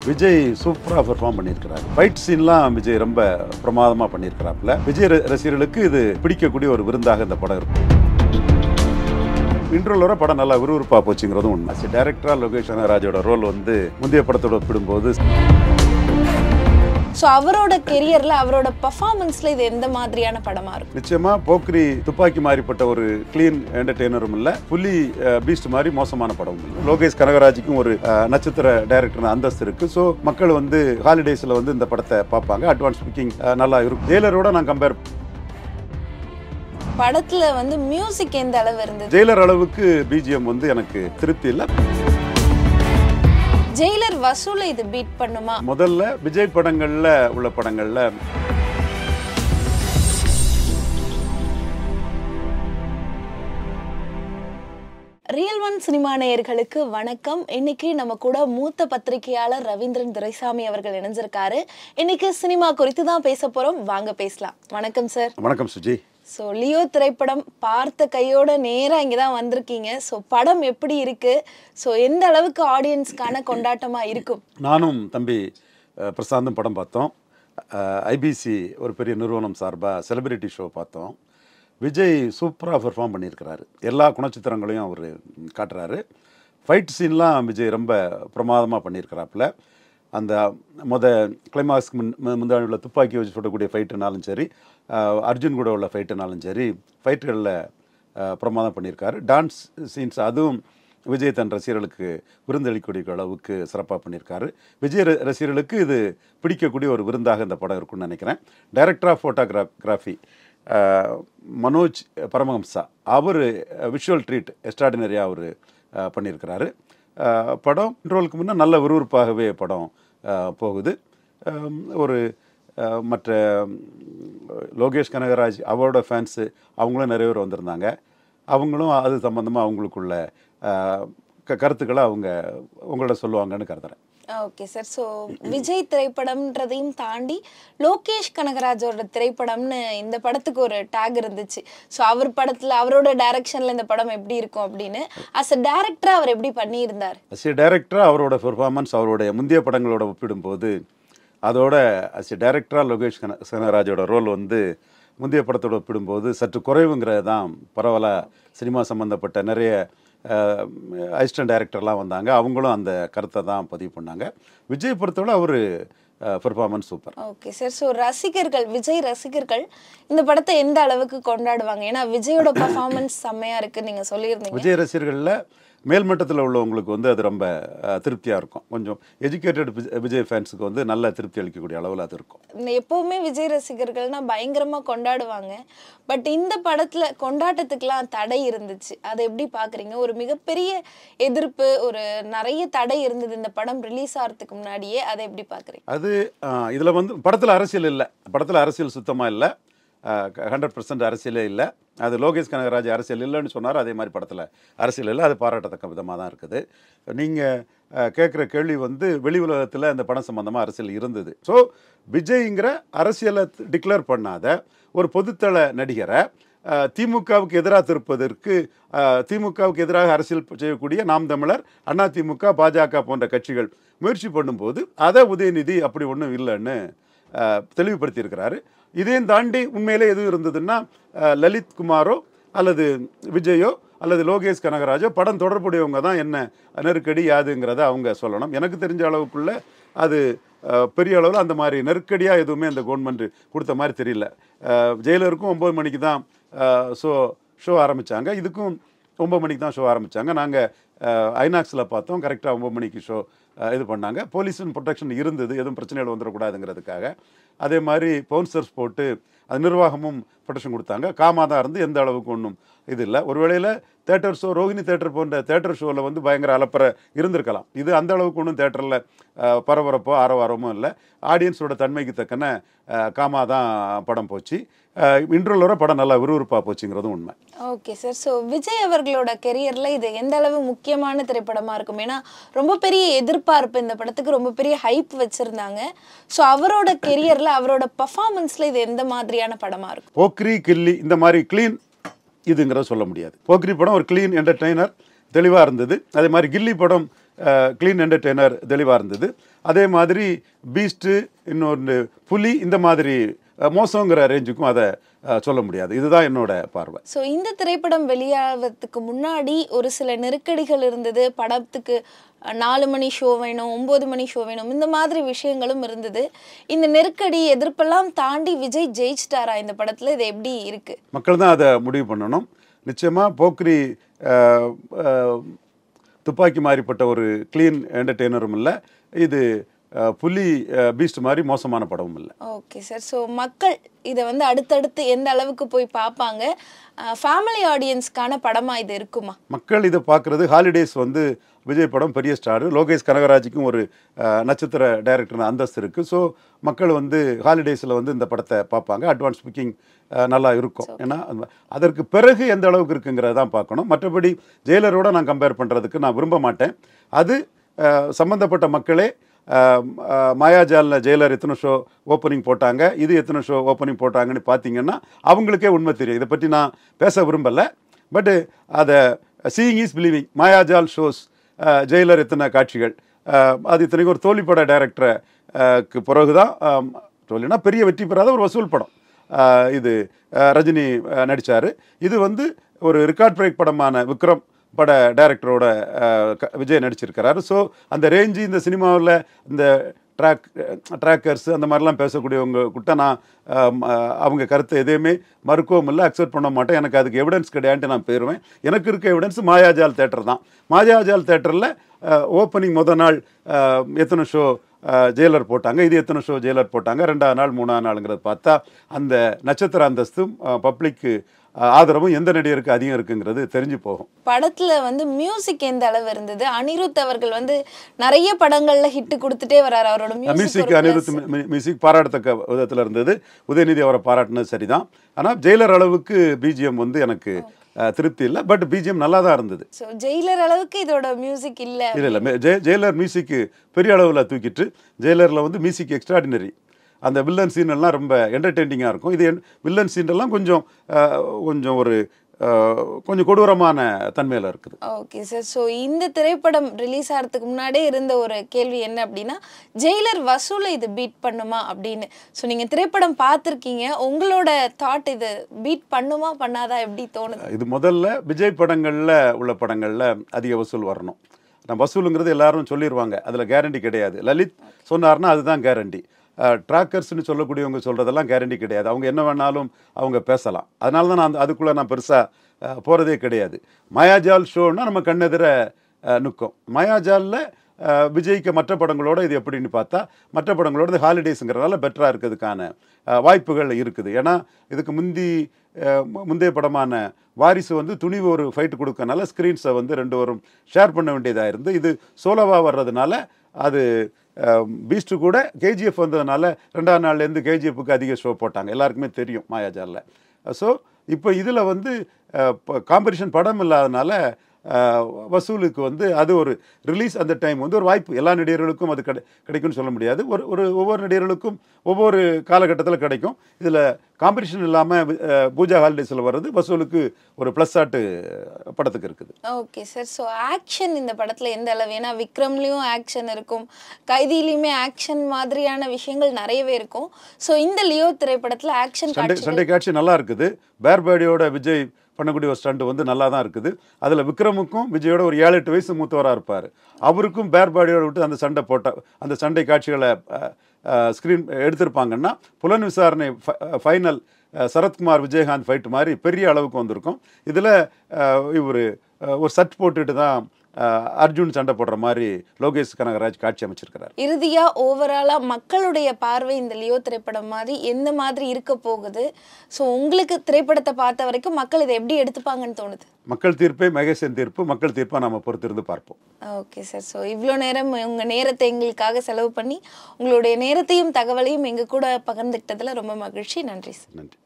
விஜய் சூப்பராக பெர்ஃபார்ம் பண்ணியிருக்கிறார் ஃபைட் சீன்லாம் விஜய் ரொம்ப பிரமாதமாக பண்ணியிருக்கிறாப்புல விஜய் ர- ரசிகர்களுக்கு இது பிடிக்கக்கூடிய ஒரு விருந்தாக இந்த படம் இருக்கும் இன்ட்ரோல் வர படம் நல்லா விறுவிறுப்பாக போச்சுங்கிறதும் உண்மை டேரக்டராக லோகேஷ் கனகராஜோட ரோல் வந்து முந்தைய படத்தோட ஒப்பிடும்போது ஸோ அவரோட கெரியர்ல அவரோட பர்ஃபார்மன்ஸ்ல இது எந்த மாதிரியான படமா இருக்கும் நிச்சயமா போக்ரி துப்பாக்கி மாறிப்பட்ட ஒரு க்ளீன் என்டர்டெய்னரும் இல்ல புலி பீஸ்ட் மாதிரி மோசமான படமும் இல்லை லோகேஷ் கனகராஜுக்கும் ஒரு அஹ், நட்சத்திர டைரக்டர் அந்தஸ்து இருக்கு ஸோ மக்கள் வந்து ஹாலிடேஸ்ல வந்து இந்த படத்தை பார்ப்பாங்க அட்வான்ஸ் புக்கிங் நல்லா இருக்கும் ஜெயிலரோட நான் கம்பேர் படத்துல வந்து மியூசிக் எந்த அளவு இருந்தது ஜெயிலர் அளவுக்கு பிஜிஎம் வந்து எனக்கு திருப்தி இல்லை ஜெயிலர் வசூலை இது பீட் பண்ணுமா முதல்ல விஜய் படங்கள்ல உள்ள படங்கள்ல ரியல் ஒன் சினிமா நேயர்களுக்கு வணக்கம் இன்னைக்கு நம்ம கூட மூத்த பத்திரிகையாளர் ரவீந்திரன் துரைசாமி அவர்கள் இணைஞ்சிருக்காரு இன்னைக்கு சினிமா குறித்து தான் பேச போறோம் வாங்க பேசலாம் வணக்கம் சார் வணக்கம் சுஜி ஸோ லியோ திரைப்படம் பார்த்த கையோட நேரா இங்கே தான் வந்திருக்கீங்க ஸோ படம் எப்படி இருக்கு ஸோ எந்த அளவுக்கு ஆடியன்ஸ்க்கான கொண்டாட்டமா இருக்கும் நானும் தம்பி அஹ், பிரசாந்தும் படம் பார்த்தோம் ஐபிசி ஒரு பெரிய நிறுவனம் சார்பாக செலிபிரிட்டி ஷோ பார்த்தோம் விஜய் சூப்பராக பெர்ஃபார்ம் பண்ணியிருக்கிறாரு எல்லா குணச்சித்திரங்களையும் அவர் காட்டுறாரு ஃபைட் சீன்லாம் விஜய் ரொம்ப பிரமாதமாக பண்ணியிருக்கிறாப்புல அந்த மொத கிளைமாக்ஸ்க்கு முன் மு- முந்தாடி உள்ள துப்பாக்கி வச்சு சுடக்கூடிய ஃபைட்டுனாலும் சரி அஹ், அர்ஜுன் கூட உள்ள ஃபைட்டுனாலும் சரி ஃபைட்டுகளில் பிரமாதம் பண்ணியிருக்காரு டான்ஸ் சீன்ஸ் அதுவும் விஜய் தன் ரசிகர்களுக்கு விருந்தளிக்கக்கூடிய அளவுக்கு சிறப்பாக பண்ணியிருக்காரு விஜய் ர- ரசிகர்களுக்கு இது பிடிக்கக்கூடிய ஒரு விருந்தாக இந்த படம் இருக்கும்னு நினைக்கிறேன் director of photography Manoj Paramahamsa அவர் விஷுவல் ட்ரீட் எக்ஸ்ட்ராடினரியாக அவர் பண்ணியிருக்கிறாரு அஹ், படம் இன்ட்ரோலுக்கு முன்னே நல்ல விறுவிறுப்பாகவே படம் அஹ், போகுது அம், ஒரு அஹ், மற்ற ம், லோகேஷ் கனகராஜ் அவரோட ஃபேன்ஸு அவங்களும் நிறைய பேர் வந்திருந்தாங்க அவங்களும் அது சம்மந்தமாக அவங்களுக்குள்ள அஹ், க கருத்துக்களை அவங்க உங்களோட சொல்லுவாங்கன்னு கருதுறேன் ஓகே சார் ஸோ விஜய் திரைப்படம்ன்றதையும் தாண்டி லோகேஷ் கனகராஜோட திரைப்படம்னு இந்த படத்துக்கு ஒரு டேக் இருந்துச்சு ஸோ அவர் படத்தில் அவரோட டைரக்ஷனில் இந்த படம் எப்படி இருக்கும் அப்படின்னு அஸ் அ டேரக்டராக அவர் எப்படி பண்ணியிருந்தார் அஸ் எ டைரக்டராக அவரோட பெர்ஃபார்மன்ஸ் அவருடைய முந்தைய படங்களோட ஒப்பிடும்போது அதோட அஸ் எ டைரக்டராக லோகேஷ் கன கனகராஜோட ரோல் வந்து முந்தைய படத்தோட ஒப்பிடும்போது சற்று குறைவுங்கிறது தான் பரவலாக சினிமா சம்மந்தப்பட்ட நிறைய அசிஸ்டன்ட் டைரக்டர்லாம் வந்தாங்க அவங்களும் அந்த கருத்தை தான் பதிவு பண்ணாங்க விஜய் பொறுத்தவரை அவர் performance super okay sir so ரசிகர்கள் விஜய் ரசிகர்கள் இந்த படத்தை எந்த அளவுக்கு கொண்டாடுவாங்க ஏன்னா விஜயோட பர்ஃபார்மன்ஸ் செம்மையா இருக்குன்னு நீங்கள் சொல்லியிருந்தீங்க விஜய் ரசிகர்களில் மேல்மட்டத்தில் உள்ளவங்களுக்கு வந்து அது ரொம்ப திருப்தியாக இருக்கும் கொஞ்சம் எஜுகேட்டட் விஜய் ஃபேன்ஸுக்கு வந்து நல்ல திருப்தி அளிக்கக்கூடிய அளவில் அது இருக்கும் இந்த எப்பவுமே விஜய் ரசிகர்கள்னா பயங்கரமா கொண்டாடுவாங்க பட் இந்த படத்துல கொண்டாட்டத்துக்குலாம் தடை இருந்துச்சு அதை எப்படி பாக்குறீங்க ஒரு மிகப்பெரிய எதிர்ப்பு ஒரு நிறைய தடை இருந்தது இந்த படம் ரிலீஸ் ஆகிறதுக்கு முன்னாடியே அதை எப்படி பாக்குறீங்க அது இதில் வந்து படத்தில் அரசியல் இல்லை படத்தில் அரசியல் சுத்தமாக இல்லை ஹண்ட்ரட் பர்சன்ட் அரசியலே இல்லை அது லோகேஷ் கனகராஜ் அரசியல் இல்லைன்னு சொன்னார் அதே மாதிரி படத்தில் அரசியல் இல்லை அது பாராட்டத்தக்க விதமாக தான் இருக்குது நீங்கள் கேட்குற கேள்வி வந்து வெளி உலகத்தில் இந்த படம் சம்மந்தமாக அரசியல் இருந்தது ஸோ விஜய்ங்கிற அரசியலை டிக்ளேர் பண்ணாத ஒரு பொதுத்தள நடிகரை அஹ், திமுகவுக்கு எதிராக திருப்பதற்கு அஹ், திமுகவுக்கு எதிராக அரசியல் செய்யக்கூடிய நாம் தமிழர் அண்ணா திமுக பாஜக போன்ற கட்சிகள் முயற்சி பண்ணும்போது அதை உதயநிதி அப்படி ஒன்றும் இல்லைன்னு அஹ், தெளிவுபடுத்தியிருக்கிறாரு இதையும் தாண்டி உண்மையிலே எதுவும் இருந்ததுன்னா அஹ், லலித் குமாரோ அல்லது விஜயோ அல்லது லோகேஷ் கனகராஜோ படம் தொடர்புடையவங்க தான் என்ன நெருக்கடி யாதுங்கிறத அவங்க சொல்லணும் எனக்கு தெரிஞ்ச அளவுக்குள்ள அது அஹ், பெரிய அளவில் அந்த மாதிரி நெருக்கடியாக எதுவுமே அந்த கவர்மெண்ட் கொடுத்த மாதிரி தெரியல அஹ், ஜெயிலருக்கும் ஒம்பது மணிக்கு தான் ஷோ ஷோ ஆரம்பித்தாங்க இதுக்கும் ஒம்பது மணிக்கு தான் ஷோ ஆரம்பித்தாங்க நாங்கள் ஐநாக்ஸில் பார்த்தோம் கரெக்டாக ஒம்பது மணிக்கு ஷோ இது பண்ணாங்க போலீஸும் ப்ரொடெக்ஷன் இருந்தது எதுவும் பிரச்சனைகள் வந்துடக்கூடாதுங்கிறதுக்காக அதே மாதிரி பவுன்சர்ஸ் போட்டு அது நிர்வாகமும் ப்ரொடெக்ஷன் கொடுத்தாங்க காமா தான் இருந்து எந்த அளவுக்கு ஒன்றும் இது இல்லை ஒரு வேளையில் தேட்டர் ஷோ ரோஹிணி தேட்டர் போன்ற தேட்டர் ஷோவில் வந்து பயங்கர அலப்பறை இருந்திருக்கலாம் இது அந்த அளவுக்கு ஒன்றும் தேட்டரில் பரபரப்போ ஆரவாரமோ இல்லை ஆடியன்ஸோட தன்மைக்கு தக்கன அஹ், காமா தான் படம் போச்சு இன்ட்ரோல் வர படம் நல்லா விறுவிறுப்பாக போச்சுங்கிறதும் உண்மை ஓகே சார் ஸோ விஜய் அவர்களோட கெரியர்ல இது எந்த அளவு முக்கியமான திரைப்படமா இருக்கும் ஏன்னா ரொம்ப பெரிய எதிர்பார்ப்பு இந்த படத்துக்கு ரொம்ப பெரிய ஹைப் வச்சிருந்தாங்க ஸோ அவரோட கெரியர்ல அவரோட பர்ஃபார்மன்ஸ்ல இது எந்த மாதிரியான படமா இருக்கும் போக்ரி கில்லி இந்த மாதிரி க்ளீன் இதுங்கிறத சொல்ல முடியாது போக்ரி படம் ஒரு க்ளீன் என்டர்டெய்னர் தெளிவாக இருந்தது அதே மாதிரி கில்லி படம் க்ளீன் என்டர்டெய்னர் தெளிவாக இருந்தது அதே மாதிரி பீஸ்ட்டு இன்னொன்று புலி இந்த மாதிரி அஹ், மோசங்கிற ரேஞ்சுக்கும் அதை அஹ், சொல்ல முடியாது இதுதான் என்னோட பார்வை ஸோ இந்த திரைப்படம் வெளியாகிறதுக்கு முன்னாடி ஒரு சில நெருக்கடிகள் இருந்தது படத்துக்கு அஹ், நாலு மணி ஷோ வேணும் ஒம்பது மணி ஷோ வேணும் இந்த மாதிரி விஷயங்களும் இருந்தது இந்த நெருக்கடி எதிர்ப்பெல்லாம் தாண்டி விஜய் ஜெயிச்சிட்டாரா இந்த படத்துல இது எப்படி இருக்கு மக்கள் தான் அதை முடிவு பண்ணணும் நிச்சயமாக போக்ரி அஹ், அஹ், துப்பாக்கி மாறிப்பட்ட ஒரு க்ளீன் என்டர்டெய்னரும் இல்லை இது அஹ், புலி பீஸ்ட் மாதிரி மோசமான படமும் இல்லை ஓகே சார் ஸோ மக்கள் இதை வந்து அடுத்தடுத்து எந்த அளவுக்கு போய் பார்ப்பாங்க ஃபேமிலி ஆடியன்ஸ்க்கான படமா இது இருக்குமா மக்கள் இதை பார்க்குறது ஹாலிடேஸ் வந்து விஜய் படம் பெரிய ஸ்டார் லோகேஷ் கனகராஜுக்கும் ஒரு அஹ், நட்சத்திர டைரக்டர் அந்தஸ்து இருக்குது ஸோ மக்கள் வந்து ஹாலிடேஸில் வந்து இந்த படத்தை பார்ப்பாங்க அட்வான்ஸ் புக்கிங் நல்லா இருக்கும் ஏன்னா அந்த- அதற்கு பிறகு எந்த அளவுக்கு இருக்குங்கிறத தான் பார்க்கணும் மற்றபடி ஜெயிலரோட நான் கம்பேர் பண்ணுறதுக்கு நான் விரும்ப மாட்டேன் அது அஹ், சம்பந்தப்பட்ட மக்களே அஹ், அஹ், மாயாஜாலில் ஜெயிலர் எத்தனை ஷோ ஓப்பனிங் போட்டாங்க இது எத்தனை ஷோ ஓப்பனிங் போட்டாங்கன்னு பார்த்தீங்கன்னா அவங்களுக்கே உண்மை தெரியும் இதை பற்றி நான் பேச விரும்பலை பட்டு அதை seeing is believing Mayajaal shows Jailer எத்தனை காட்சிகள் அஹ், அது இத்தனைக்கும் ஒரு தோல்விப்பட டைரக்டருக்கு பிறகு தான் தோல்வினா பெரிய வெற்றி பெறாத ஒரு வசூல் படம் அஹ், இது அஹ், ரஜினி நடித்தார் இது வந்து ஒரு ரெக்கார்ட் பிரேக் படமான விக்ரம் பட டைரக்டரோட விஜய் நடிச்சிருக்கிறாரு ஸோ அந்த ரேஞ்சு இந்த சினிமாவில் இந்த ட்ராக் ட்ராக்கர்ஸ் அந்த மாதிரிலாம் பேசக்கூடியவங்க கிட்ட நான் ஆம், அஹ், அவங்க கருத்தை எதையுமே மறுக்கவும் இல்லை அக்செப்ட் பண்ண மாட்டேன் எனக்கு அதுக்கு எவிடன்ஸ் கிடையாதுன்ட்டு நான் போயிடுவேன் எனக்கு இருக்க எவிடன்ஸ் மாயாஜால் தேட்டர் தான் மாயாஜால் தேட்டரில் ஓப்பனிங் முத நாள் அஹ், எத்தனை ஷோ ஜெயிலர் போட்டாங்க இது எத்தனை ஷோ ஜெயிலர் போட்டாங்க ரெண்டாவது நாள் மூணாவது நாளுங்கிறத பார்த்தா அந்த நட்சத்திர அந்தஸ்தும் பப்ளிக்கு ஆதரவும் எந்த நடிகருக்கு அதிகம் இருக்குங்கிறது தெரிஞ்சு போகும் படத்துல வந்து மியூசிக் எந்த அளவு இருந்தது அனிருத் அவர்கள் வந்து நிறைய படங்கள்ல ஹிட் கொடுத்துட்டே வராரு அவரோட மியூசிக் மியூசிக் அனிருத் மி- மியூசிக் பாராட்டத்தக்க விதத்தில் இருந்தது உதயநிதி அவரை பாராட்டினது சரிதான் ஆனால் ஜெயிலர் அளவுக்கு பிஜிஎம் வந்து எனக்கு அஹ், திருப்தி இல்லை பட் பிஜிஎம் நல்லா தான் இருந்தது ஸோ ஜெயிலர் அளவுக்கு இதோட மியூசிக் இல்ல இல்லை இல்லை ஜெய ஜெயிலர் மியூசிக்கு பெரிய அளவில் தூக்கிட்டு ஜெயிலரில் வந்து மியூசிக் எக்ஸ்ட்ராடினரி அந்த வில்லன் சீன் எல்லாம் ரொம்ப என்டர்டெய்னிங்காக இருக்கும் இது வில்லன் சீன் எல்லாம் கொஞ்சம் அஹ், கொஞ்சம் ஒரு அஹ், கொஞ்சம் கொடூரமான தன்மையில் இருக்குது ஓகே சார் ஸோ இந்த திரைப்படம் ரிலீஸ் ஆகிறதுக்கு முன்னாடியே இருந்த ஒரு கேள்வி என்ன அப்படின்னா ஜெயிலர் வசூலை இது பீட் பண்ணுமா அப்படின்னு ஸோ நீங்கள் திரைப்படம் பார்த்துருக்கீங்க உங்களோட தாட் இது பீட் பண்ணுமா பண்ணாதா எப்படி தோணுது இது முதல்ல விஜய் படங்களில் உள்ள படங்களில் அதிக வசூல் வரணும் நான் வசூலுங்கிறது எல்லாரும் சொல்லிடுவாங்க அதில் கேரண்டி கிடையாது லலித் சொன்னார்னா அதுதான் கேரண்டி ட்ராக்கர்ஸ்னு சொல்லக்கூடியவங்க சொல்கிறதெல்லாம் கேரண்டி கிடையாது அவங்க என்ன வேணாலும் அவங்க பேசலாம் அதனால தான் நான் அந்த அதுக்குள்ளே நான் பெருசாக போகிறதே கிடையாது மாயாஜால் ஷோன்னா நம்ம கண்ணெதிர அஹ், நிற்கும் மாயாஜாலில் விஜய்க்கு மற்ற படங்களோட இது எப்படின்னு பார்த்தா மற்ற படங்களோட இது ஹாலிடேஸுங்கிறனால பெட்டராக இருக்கிறதுக்கான அஹ், வாய்ப்புகள் இருக்குது ஏன்னா இதுக்கு முந்தி அஹ், மு- முந்தைய படமான வாரிசு வந்து துணிவு ஒரு ஃபைட் கொடுக்கறனால ஸ்க்ரீன்ஸை வந்து ரெண்டு வரும் ஷேர் பண்ண வேண்டியதாக இருந்து இது சோலோவாக வர்றதுனால அது பீஸ்ட்டு கூட கேஜிஎஃப் வந்ததுனால ரெண்டாம் நாள்லேருந்து கேஜிஎஃப்க்கு அதிக ஷோ போட்டாங்க எல்லாருக்குமே தெரியும் மாயாஜாலில் ஸோ இப்போ இதில் வந்து காம்படிஷன் படம் இல்லாதனால அஹ், வசூலுக்கு வந்து அது ஒரு ரிலீஸ் அந்த டைம் வந்து ஒரு வாய்ப்பு எல்லா நடிகர்களுக்கும் அது கிடை கிடைக்கும்னு சொல்ல முடியாது ஒரு ஒரு ஒவ்வொரு நடிகர்களுக்கும் ஒவ்வொரு காலகட்டத்தில் கிடைக்கும் இதில் காம்படிஷன் இல்லாமல் பூஜா ஹாலிடேஸில் வர்றது வசூலுக்கு ஒரு ப்ளஸ் ஆட்டு படத்துக்கு இருக்குது ஓகே சார் ஸோ ஆக்ஷன் இந்த படத்தில் எந்த அளவு ஏன்னா விக்ரம்லேயும் ஆக்ஷன் இருக்கும் கைதியிலையுமே ஆக்ஷன் மாதிரியான விஷயங்கள் நிறையவே இருக்கும் ஸோ இந்த லியோ திரைப்படத்தில் ஆக்ஷன் சண்டை காட்சி சண்டை காட்சி நல்லா இருக்குது பேர்பேடியோட விஜய் பண்ணக்கூடிய ஒரு ஸ்டண்ட் வந்து நல்லா தான் இருக்குது அதில் விக்ரமுக்கும் விஜயோட ஒரு ஏழு எட்டு வயசு மூத்தவராக இருப்பார் அவருக்கும் பேர்பாடியோட விட்டு அந்த சண்டை போட்ட அந்த சண்டை காட்சிகளை ஸ்க்ரீன் எடுத்திருப்பாங்கன்னா புலன் விசாரணை ஃபைனல் சரத்குமார் விஜயகாந்த் ஃபைட் மாதிரி பெரிய அளவுக்கு வந்திருக்கும் இதில் இவர் ஒரு சட் போட்டுட்டு தான் அஹ், அர்ஜுன் சண்டை போடுற மாதிரி லோகேஷ் கனகராஜ் காட்சி அமைச்சிருக்கிறார் இறுதியா ஓவராலா மக்களுடைய பார்வை இந்த லியோ திரைப்படம் மாதிரி எந்த மாதிரி இருக்க போகுது ஸோ உங்களுக்கு திரைப்படத்தை பார்த்த வரைக்கும் மக்கள் இதை எப்படி எடுத்துப்பாங்கன்னு தோணுது மக்கள் தீர்ப்பே மகேசன் தீர்ப்பு மக்கள் தீர்ப்பை நம்ம பொறுத்திருந்து பார்ப்போம் ஓகே சார் ஸோ இவ்வளோ நேரம் உங்கள் நேரத்தை எங்களுக்காக செலவு பண்ணி உங்களுடைய நேரத்தையும் தகவலையும் எங்கள் கூட பகிர்ந்துக்கிட்டதில் ரொம்ப மகிழ்ச்சி நன்றி சார் நன்றி